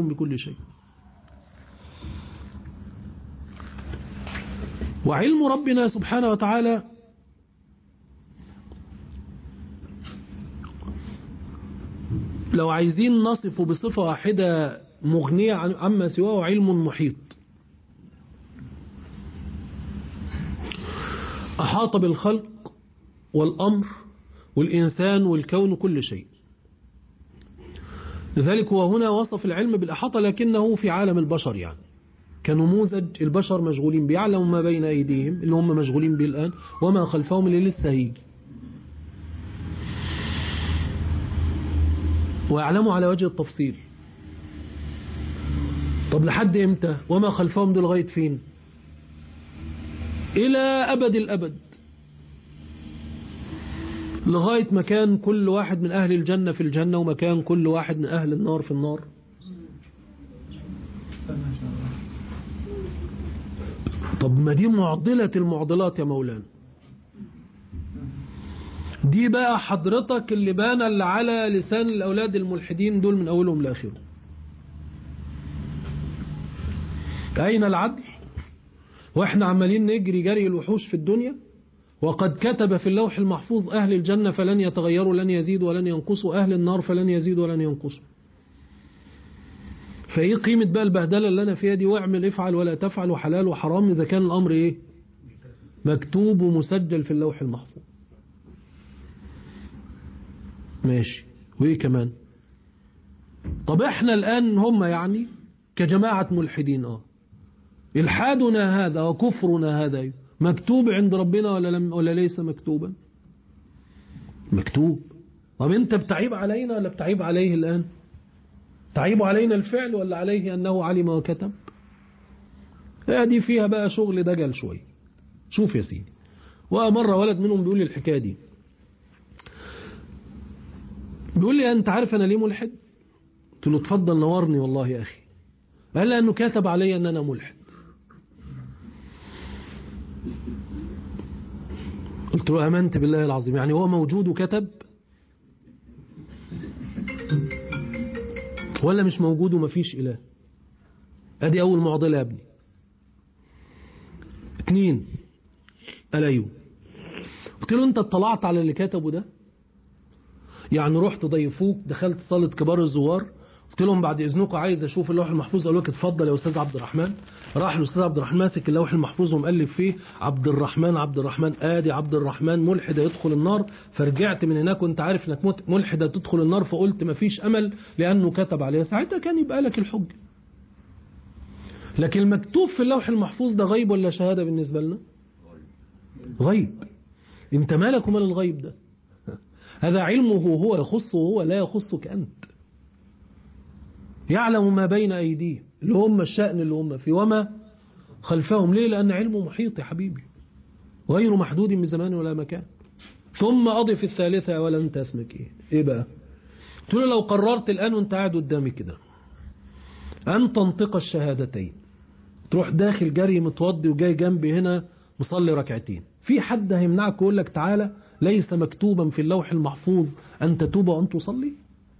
بكل شيء وعلم ربنا سبحانه وتعالى لو عايزين نصفه بصفة واحدة مغنية عما سواه علم محيط أحاط بالخلق والأمر والإنسان والكون كل شيء لذلك هو هنا وصف العلم بالأحاطة لكنه في عالم البشر يعني كنموذج البشر مشغولين بيعلموا ما بين أيديهم اللي هم مشغولين به الآن وما خلفهم اللي لسه هيجي ويعلموا على وجه التفصيل طب لحد امتى وما خلفهم دي لغاية فين إلى أبد الأبد لغاية مكان كل واحد من أهل الجنة في الجنة ومكان كل واحد من أهل النار في النار طب ما دي معضلة المعضلات يا مولانا دي بقى حضرتك اللي بان اللي على لسان الأولاد الملحدين دول من أولهم لآخرهم أين العدل وإحنا عمالين نجري جري الوحوش في الدنيا وقد كتب في اللوح المحفوظ أهل الجنة فلن يتغيروا لن يزيدوا ولن ينقصوا أهل النار فلن يزيدوا ولن ينقصوا فإيه قيمة بقى البهدلة اللي أنا فيها دي واعمل افعل ولا تفعل وحلال وحرام إذا كان الأمر إيه مكتوب ومسجل في اللوح المحفوظ ماشي وإيه كمان طب إحنا الآن هم يعني كجماعة ملحدين آه إلحادنا هذا وكفرنا هذا مكتوب عند ربنا ولا, لم ولا ليس مكتوبا مكتوب طب انت بتعيب علينا ولا بتعيب عليه الآن تعيب علينا الفعل ولا عليه أنه علم وكتب دي فيها بقى شغل دجل شوي شوف يا سيدي ومرة ولد منهم بيقول لي الحكاية دي بيقول لي أنت عارف أنا ليه ملحد قلت له اتفضل نورني والله يا أخي قال لأنه كتب علي أن أنا ملحد قلت له أمنت بالله العظيم يعني هو موجود وكتب ولا مش موجود ومفيش إله أدي أول معضلة يا ابني اتنين قال أيوه قلت له أنت اطلعت على اللي كتبه ده يعني رحت ضيفوك دخلت صالة كبار الزوار قلت لهم بعد اذنكم عايز اشوف اللوح المحفوظ قالوا لك اتفضل يا استاذ عبد الرحمن راح الاستاذ عبد الرحمن ماسك اللوح المحفوظ ومقلب فيه عبد الرحمن عبد الرحمن ادي عبد الرحمن ملحد يدخل النار فرجعت من هناك وانت عارف انك ملحد تدخل النار فقلت مفيش امل لانه كتب عليها ساعتها كان يبقى لك الحجه لكن المكتوب في اللوح المحفوظ ده غيب ولا شهاده بالنسبه لنا غيب انت مالك ومال الغيب ده هذا علمه هو يخصه هو لا يخصك أنت يعلم ما بين أيديهم اللي هم الشأن اللي هم فيه وما خلفهم ليه لأن علمه محيط يا حبيبي غير محدود من زمان ولا مكان ثم أضف الثالثة ولا أنت اسمك إيه إيه بقى قلت له لو قررت الآن وانت قاعد قدامي كده أن تنطق الشهادتين تروح داخل جري متوضي وجاي جنبي هنا مصلي ركعتين في حد هيمنعك ويقول لك تعالى ليس مكتوبا في اللوح المحفوظ أن تتوب وأن تصلي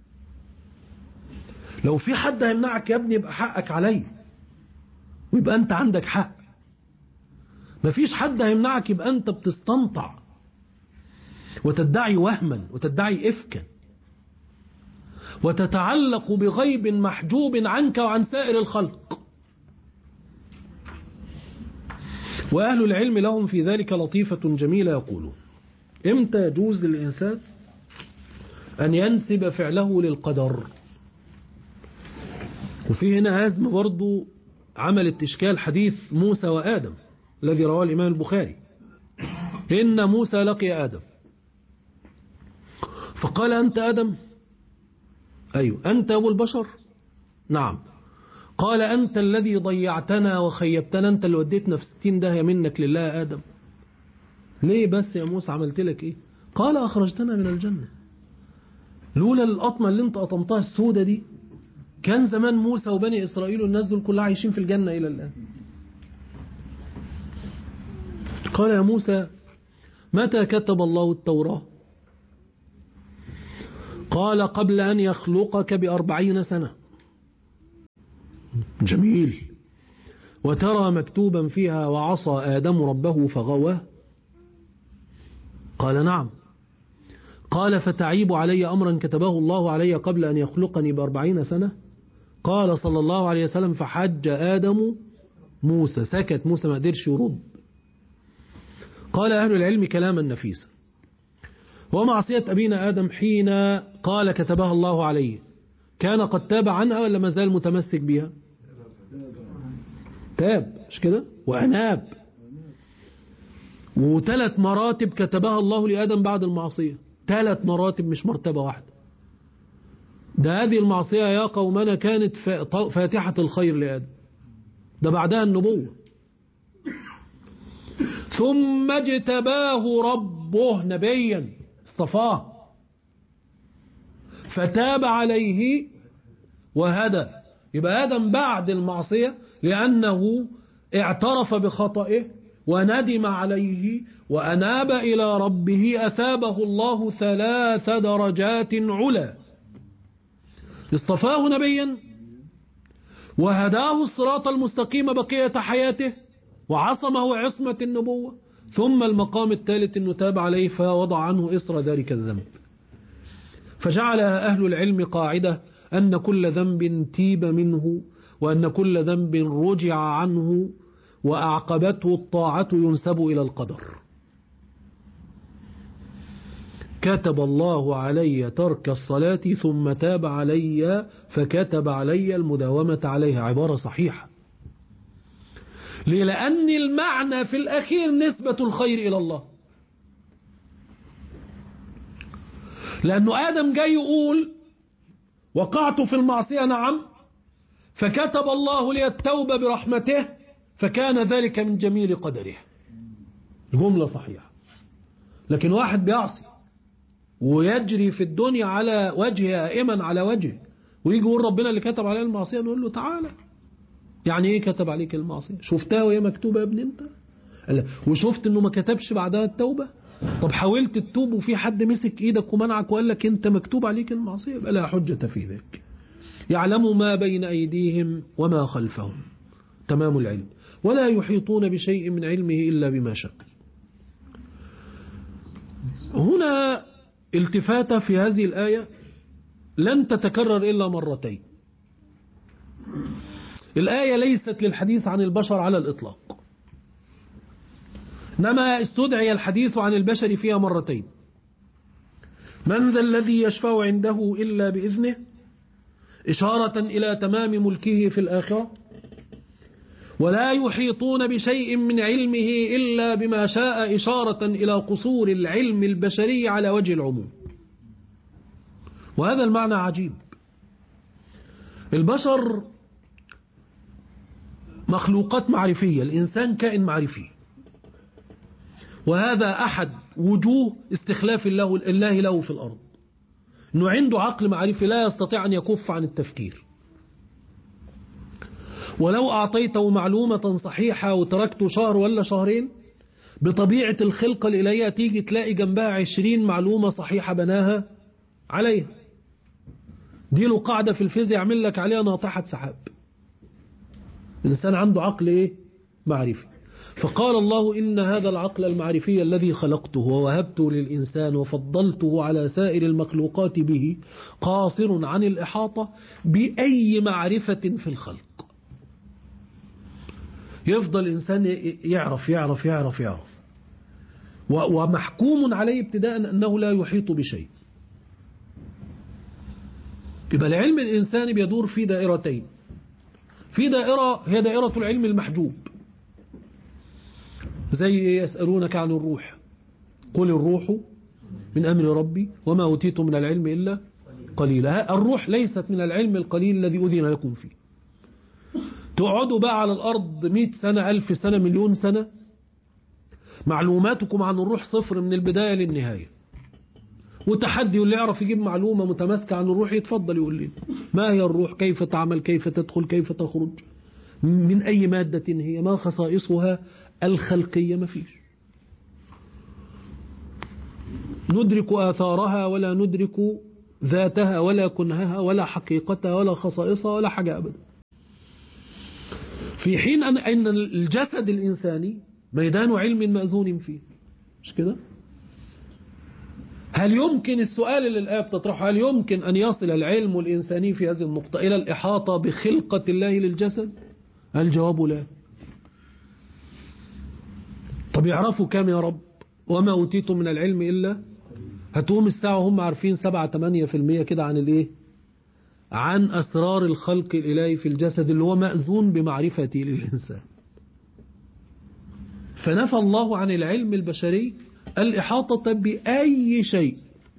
لو في حد هيمنعك يا ابني يبقى حقك علي ويبقى أنت عندك حق مفيش حد هيمنعك يبقى أنت بتستنطع وتدعي وهما وتدعي إفكا وتتعلق بغيب محجوب عنك وعن سائر الخلق وأهل العلم لهم في ذلك لطيفة جميلة يقولون امتى يجوز للإنسان أن ينسب فعله للقدر وفي هنا هزم برضو عملت إشكال حديث موسى وآدم الذي رواه الإمام البخاري إن موسى لقي آدم فقال أنت آدم أيوة أنت أبو البشر نعم قال أنت الذي ضيعتنا وخيبتنا أنت اللي وديتنا في ستين داهية منك لله يا آدم ليه بس يا موسى عملت لك إيه قال أخرجتنا من الجنة لولا القطمة اللي انت قطمتها السودة دي كان زمان موسى وبني إسرائيل والناس دول كلها عايشين في الجنة إلى الآن قال يا موسى متى كتب الله التوراة قال قبل أن يخلقك بأربعين سنة جميل وترى مكتوبا فيها وعصى آدم ربه فغوى قال نعم قال فتعيب علي أمرا كتبه الله علي قبل أن يخلقني بأربعين سنة قال صلى الله عليه وسلم فحج آدم موسى سكت موسى ما قدرش يرد قال أهل العلم كلاما نفيسا ومعصية أبينا آدم حين قال كتبها الله عليه كان قد تاب عنها ولا ما زال متمسك بها تاب مش كده وأناب وثلاث مراتب كتبها الله لآدم بعد المعصية ثلاث مراتب مش مرتبة واحدة ده هذه المعصية يا قومنا كانت فاتحة الخير لآدم ده بعدها النبوة ثم اجتباه ربه نبيا اصطفاه فتاب عليه وهدى يبقى آدم بعد المعصية لأنه اعترف بخطئه وندم عليه وأناب إلى ربه أثابه الله ثلاث درجات علا اصطفاه نبيا وهداه الصراط المستقيم بقية حياته وعصمه عصمة النبوة ثم المقام الثالث أنه تاب عليه فوضع عنه إصر ذلك الذنب فجعلها أهل العلم قاعدة أن كل ذنب تيب منه وأن كل ذنب رجع عنه وأعقبته الطاعة ينسب إلى القدر كتب الله علي ترك الصلاة ثم تاب علي فكتب علي المداومة عليها عبارة صحيحة ليه؟ لأن المعنى في الأخير نسبة الخير إلى الله لأنه آدم جاي يقول وقعت في المعصية نعم فكتب الله لي التوبة برحمته فكان ذلك من جميل قدره جملة صحيحة لكن واحد بيعصي ويجري في الدنيا على وجه ائما على وجه ويجي يقول ربنا اللي كتب عليه المعصية نقول له تعالى يعني ايه كتب عليك المعصية شفتها وهي مكتوبة يا ابن انت وشفت انه ما كتبش بعدها التوبة طب حاولت تتوب وفي حد مسك ايدك ومنعك وقال لك انت مكتوب عليك المعصية يبقى لا حجة في ذلك يعلم ما بين ايديهم وما خلفهم تمام العلم ولا يحيطون بشيء من علمه إلا بما شاء هنا التفاتة في هذه الآية لن تتكرر إلا مرتين الآية ليست للحديث عن البشر على الإطلاق إنما استدعي الحديث عن البشر فيها مرتين من ذا الذي يشفع عنده إلا بإذنه إشارة إلى تمام ملكه في الآخرة ولا يحيطون بشيء من علمه إلا بما شاء إشارة إلى قصور العلم البشري على وجه العموم وهذا المعنى عجيب البشر مخلوقات معرفية الإنسان كائن معرفي وهذا أحد وجوه استخلاف الله, الله له في الأرض أنه عنده عقل معرفي لا يستطيع أن يكف عن التفكير ولو أعطيته معلومة صحيحة وتركته شهر ولا شهرين بطبيعة الخلقة الإلهية تيجي تلاقي جنبها عشرين معلومة صحيحة بناها عليها دي له قاعدة في الفيزياء يعمل لك عليها ناطحة سحاب الإنسان عنده عقل إيه؟ معرفي فقال الله إن هذا العقل المعرفي الذي خلقته ووهبته للإنسان وفضلته على سائر المخلوقات به قاصر عن الإحاطة بأي معرفة في الخلق يفضل الإنسان يعرف يعرف يعرف يعرف ومحكوم عليه ابتداء أنه لا يحيط بشيء يبقى العلم الإنساني بيدور في دائرتين في دائرة هي دائرة العلم المحجوب زي يسألونك عن الروح قل الروح من أمر ربي وما أوتيتم من العلم إلا قليلا الروح ليست من العلم القليل الذي أذن لكم فيه تقعدوا بقى على الأرض مئة سنة ألف سنة مليون سنة معلوماتكم عن الروح صفر من البداية للنهاية وتحدي واللي يعرف يجيب معلومة متماسكة عن الروح يتفضل يقول لي ما هي الروح كيف تعمل كيف تدخل كيف تخرج من أي مادة هي ما خصائصها الخلقية ما فيش ندرك آثارها ولا ندرك ذاتها ولا كنهها ولا حقيقتها ولا خصائصها ولا حاجة أبدا في حين أن أن الجسد الإنساني ميدان علم مأذون فيه مش كده هل يمكن السؤال اللي الآية بتطرحه هل يمكن أن يصل العلم الإنساني في هذه النقطة إلى الإحاطة بخلقة الله للجسد الجواب لا طب يعرفوا كام يا رب وما أوتيتم من العلم إلا هتقوم الساعة وهم عارفين 7-8% كده عن الإيه عن أسرار الخلق الإلهي في الجسد اللي هو مأذون بمعرفته للإنسان فنفى الله عن العلم البشري الإحاطة بأي شيء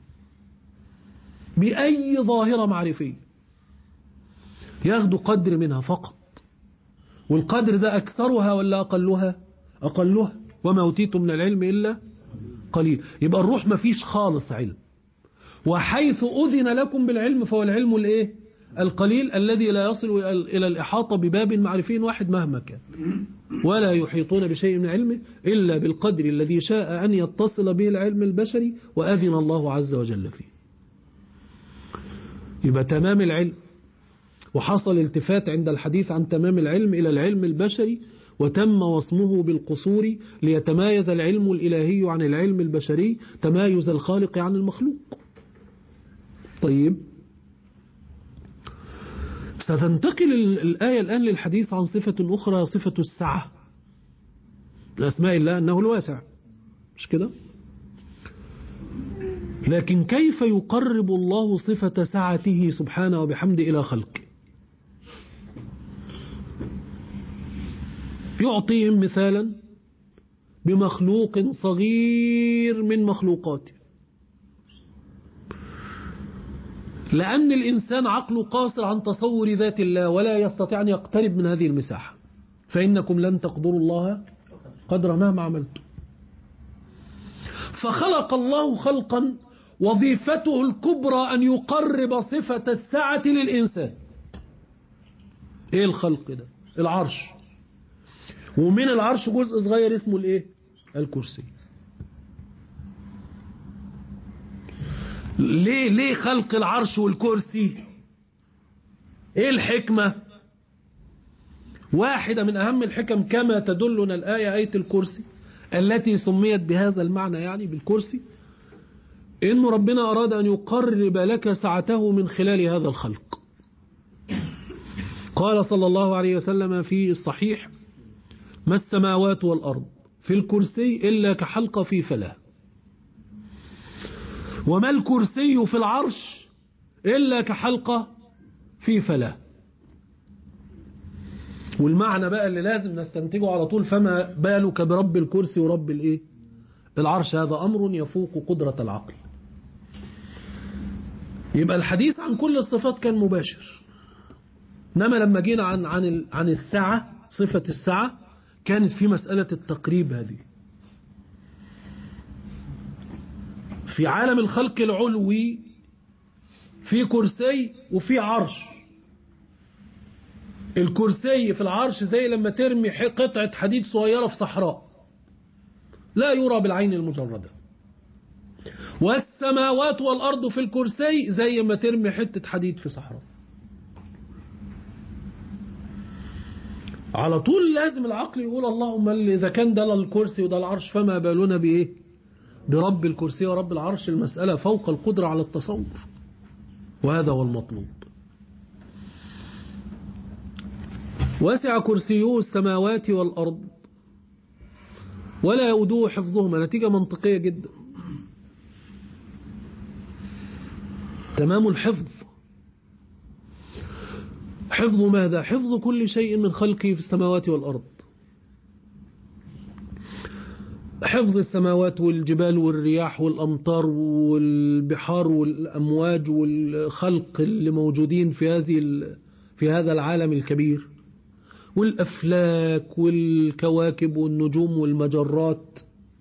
بأي ظاهرة معرفية ياخدوا قدر منها فقط والقدر ده أكثرها ولا أقلها أقلها وما أوتيتم من العلم إلا قليل يبقى الروح ما فيش خالص علم وحيث أذن لكم بالعلم فهو العلم الإيه القليل الذي لا يصل إلى الإحاطة بباب معرفي واحد مهما كان ولا يحيطون بشيء من علمه إلا بالقدر الذي شاء أن يتصل به العلم البشري وأذن الله عز وجل فيه يبقى تمام العلم وحصل التفات عند الحديث عن تمام العلم إلى العلم البشري وتم وصمه بالقصور ليتمايز العلم الإلهي عن العلم البشري تمايز الخالق عن المخلوق طيب ستنتقل الآية الآن للحديث عن صفة أخرى صفة السعة الأسماء الله أنه الواسع مش كده لكن كيف يقرب الله صفة سعته سبحانه وبحمده إلى خلقه يعطيهم مثالا بمخلوق صغير من مخلوقاته لأن الإنسان عقله قاصر عن تصور ذات الله ولا يستطيع أن يقترب من هذه المساحة فإنكم لن تقدروا الله قدر مهما عملتم فخلق الله خلقا وظيفته الكبرى أن يقرب صفة السعة للإنسان إيه الخلق ده العرش ومن العرش جزء صغير اسمه الإيه الكرسي ليه ليه خلق العرش والكرسي ايه الحكمة واحدة من اهم الحكم كما تدلنا الآية آية الكرسي التي سميت بهذا المعنى يعني بالكرسي إن ربنا أراد أن يقرب لك سعته من خلال هذا الخلق قال صلى الله عليه وسلم في الصحيح ما السماوات والأرض في الكرسي إلا كحلقة في فلاه وما الكرسي في العرش إلا كحلقة في فلاه والمعنى بقى اللي لازم نستنتجه على طول فما بالك برب الكرسي ورب الايه العرش هذا أمر يفوق قدرة العقل يبقى الحديث عن كل الصفات كان مباشر إنما لما جينا عن عن عن السعة صفة السعة كانت في مسألة التقريب هذه في عالم الخلق العلوي في كرسي وفي عرش الكرسي في العرش زي لما ترمي قطعة حديد صغيرة في صحراء لا يرى بالعين المجردة والسماوات والأرض في الكرسي زي ما ترمي حتة حديد في صحراء على طول لازم العقل يقول اللهم إذا كان ده الكرسي وده العرش فما بالنا بإيه برب الكرسي ورب العرش المسألة فوق القدرة على التصور وهذا هو المطلوب وسع كرسيه السماوات والأرض ولا يؤدوه حفظهما نتيجة منطقية جدا تمام الحفظ حفظ ماذا حفظ كل شيء من خلقه في السماوات والأرض حفظ السماوات والجبال والرياح والأمطار والبحار والأمواج والخلق اللي موجودين في هذه في هذا العالم الكبير والأفلاك والكواكب والنجوم والمجرات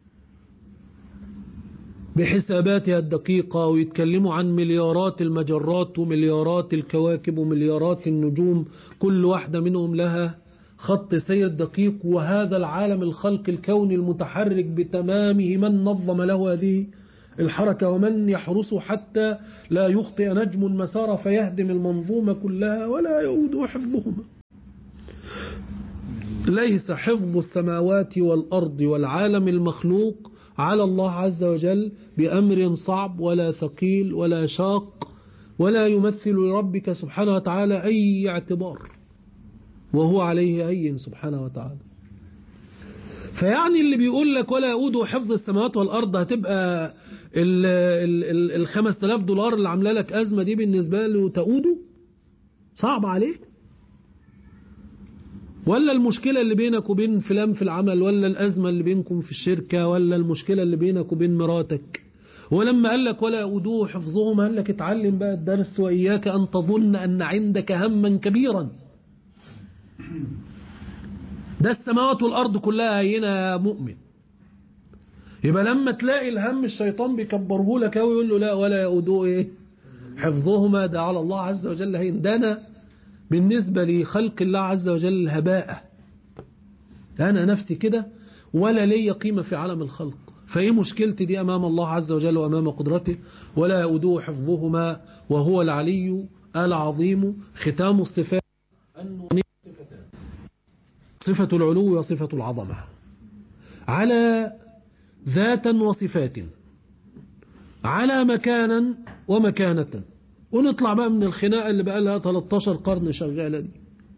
بحساباتها الدقيقة ويتكلموا عن مليارات المجرات ومليارات الكواكب ومليارات النجوم كل واحدة منهم لها خط سير دقيق وهذا العالم الخلق الكوني المتحرك بتمامه من نظم له هذه الحركة ومن يحرسه حتى لا يخطئ نجم المسار فيهدم المنظومة كلها ولا يعود حفظهما ليس حفظ السماوات والأرض والعالم المخلوق على الله عز وجل بأمر صعب ولا ثقيل ولا شاق ولا يمثل لربك سبحانه وتعالى أي اعتبار وهو عليه هين سبحانه وتعالى فيعني اللي بيقول لك ولا يؤود حفظ السماوات والأرض هتبقى ال ال ال الخمس تلاف دولار اللي عامله لك أزمة دي بالنسبة له تؤوده صعب عليه ولا المشكلة اللي بينك وبين فلان في العمل ولا الأزمة اللي بينكم في الشركة ولا المشكلة اللي بينك وبين مراتك ولما قال لك ولا أدوه حفظهم قال لك اتعلم بقى الدرس وإياك أن تظن أن عندك هما كبيرا ده السماوات والأرض كلها هينة مؤمن يبقى لما تلاقي الهم الشيطان بيكبره لك ويقول له لا ولا يؤدوه ايه حفظهما ده على الله عز وجل هين ده أنا بالنسبة لخلق الله عز وجل هباء أنا نفسي كده ولا لي قيمة في عالم الخلق فإيه مشكلتي دي أمام الله عز وجل وأمام قدرته ولا يؤدوه حفظهما وهو العلي العظيم ختام الصفات أنه صفتان صفة العلو وصفة العظمة على ذاتا وصفات على مكانا ومكانة ونطلع بقى من الخناقة اللي بقى لها 13 قرن شغالة دي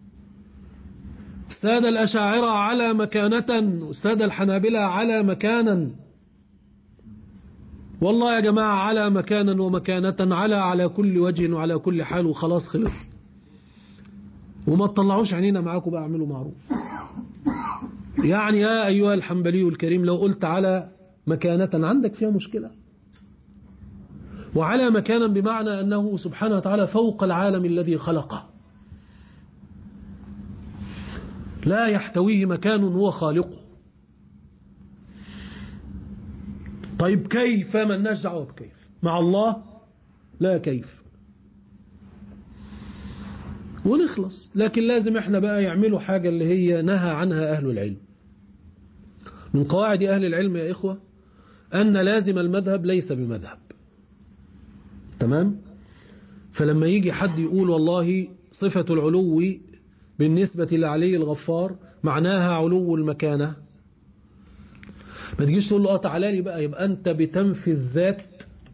السادة الأشاعرة على مكانة والسادة الحنابلة على مكانا والله يا جماعة على مكانا ومكانة على على كل وجه وعلى كل حال وخلاص خلص وما تطلعوش عينينا معاكم بقى اعملوا معروف يعني يا أيها الحنبلي الكريم لو قلت على مكانة عندك فيها مشكلة وعلى مكانا بمعنى أنه سبحانه وتعالى فوق العالم الذي خلقه لا يحتويه مكان هو خالقه طيب كيف من نجع بكيف مع الله لا كيف ونخلص لكن لازم احنا بقى يعملوا حاجة اللي هي نهى عنها أهل العلم من قواعد أهل العلم يا إخوة أن لازم المذهب ليس بمذهب تمام فلما يجي حد يقول والله صفة العلو بالنسبة لعلي الغفار معناها علو المكانة ما تجيش تقول له اه تعالى لي بقى يبقى انت بتنفي الذات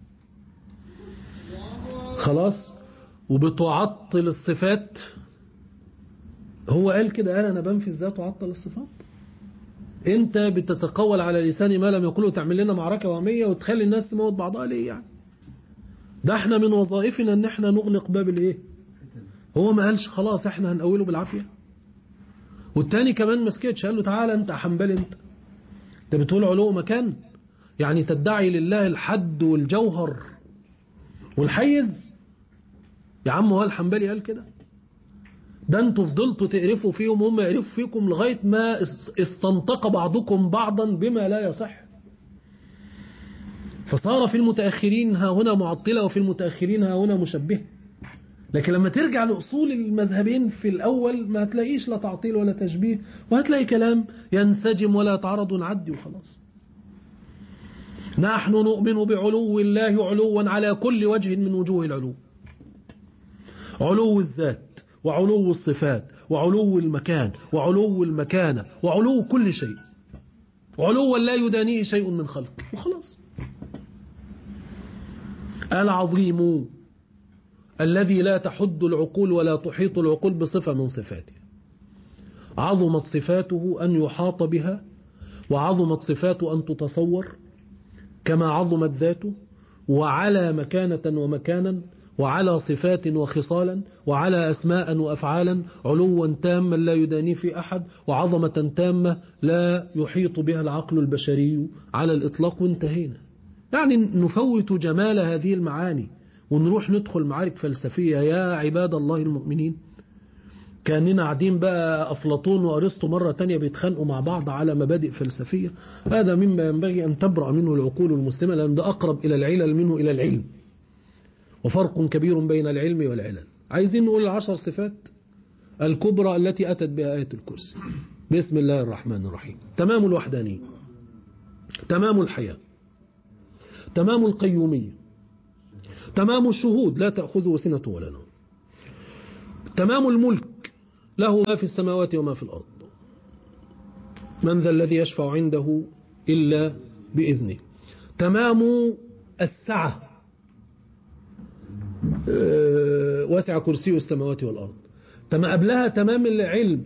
خلاص وبتعطل الصفات هو قال كده قال انا بنفي الذات وعطل الصفات انت بتتقول على لسان ما لم يقوله تعمل لنا معركة وهمية وتخلي الناس تموت بعضها ليه يعني ده احنا من وظائفنا ان احنا نغلق باب الايه هو ما قالش خلاص احنا هنقوله بالعافية والتاني كمان ما سكتش قال له تعالى انت حنبل انت انت بتقول علو مكان يعني تدعي لله الحد والجوهر والحيز يا عم هو الحنبلي قال كده ده انتوا فضلتوا تقرفوا فيهم وهم يقرفوا فيكم لغاية ما استنطق بعضكم بعضا بما لا يصح فصار في المتأخرين ها هنا معطلة وفي المتأخرين ها هنا مشبهة لكن لما ترجع لأصول المذهبين في الأول ما هتلاقيش لا تعطيل ولا تشبيه وهتلاقي كلام ينسجم ولا يتعارض ونعدي وخلاص نحن نؤمن بعلو الله علوا على كل وجه من وجوه العلو علو الذات وعلو الصفات وعلو المكان وعلو المكانة وعلو كل شيء علوا لا يدانيه شيء من خلق وخلاص العظيم الذي لا تحد العقول ولا تحيط العقول بصفة من صفاته عظمت صفاته أن يحاط بها وعظمت صفاته أن تتصور كما عظمت ذاته وعلى مكانة ومكانا وعلى صفات وخصالا وعلى أسماء وأفعالا علوا تاما لا يداني في أحد وعظمة تامة لا يحيط بها العقل البشري على الإطلاق وانتهينا يعني نفوت جمال هذه المعاني ونروح ندخل معارك فلسفية يا عباد الله المؤمنين كأننا قاعدين بقى أفلاطون وأرسطو مرة تانية بيتخانقوا مع بعض على مبادئ فلسفية هذا مما ينبغي أن تبرأ منه العقول المسلمة لأن ده أقرب إلى العلل منه إلى العلم وفرق كبير بين العلم والعلل عايزين نقول العشر صفات الكبرى التي أتت بها آية الكرسي بسم الله الرحمن الرحيم تمام الوحدانية تمام الحياة تمام القيومية تمام الشهود لا تأخذه سنة ولا نوم تمام الملك له ما في السماوات وما في الأرض من ذا الذي يشفع عنده إلا بإذنه تمام السعة آه، وسع كرسي السماوات والأرض تما قبلها تمام العلم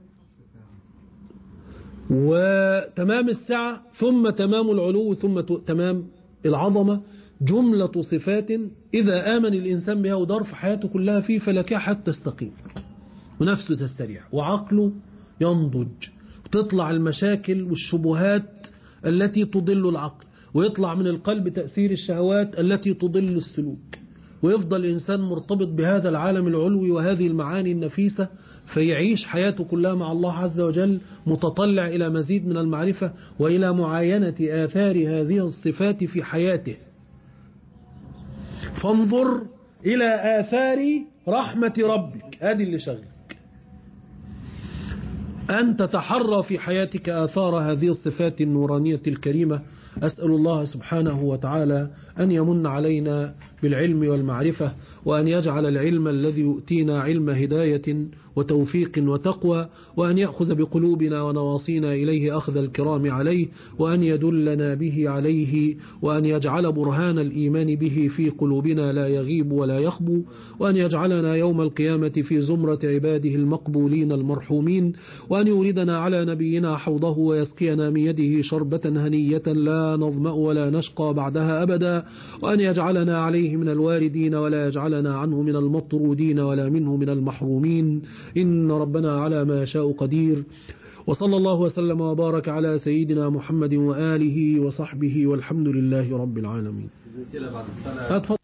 وتمام السعة ثم تمام العلو ثم تمام العظمة جملة صفات إذا آمن الإنسان بها ودار في حياته كلها فيه فلكها حتى تستقيم ونفسه تستريح وعقله ينضج تطلع المشاكل والشبهات التي تضل العقل ويطلع من القلب تأثير الشهوات التي تضل السلوك ويفضل الإنسان مرتبط بهذا العالم العلوي وهذه المعاني النفيسة فيعيش حياته كلها مع الله عز وجل متطلع إلى مزيد من المعرفة وإلى معاينة آثار هذه الصفات في حياته فانظر إلى آثار رحمة ربك هذه اللي شغلك أن تتحرى في حياتك آثار هذه الصفات النورانية الكريمة أسأل الله سبحانه وتعالى أن يمن علينا بالعلم والمعرفة وأن يجعل العلم الذي يؤتينا علم هداية وتوفيق وتقوى وأن يأخذ بقلوبنا ونواصينا إليه أخذ الكرام عليه وأن يدلنا به عليه وأن يجعل برهان الإيمان به في قلوبنا لا يغيب ولا يخبو وأن يجعلنا يوم القيامة في زمرة عباده المقبولين المرحومين وأن يوردنا على نبينا حوضه ويسقينا من يده شربة هنية لا نظمأ ولا نشقى بعدها أبدا وأن يجعلنا عليه من الواردين ولا يجعلنا عنه من المطرودين ولا منه من المحرومين إن ربنا على ما يشاء قدير وصلى الله وسلم وبارك على سيدنا محمد وآله وصحبه والحمد لله رب العالمين بعد الصلاة أتفضل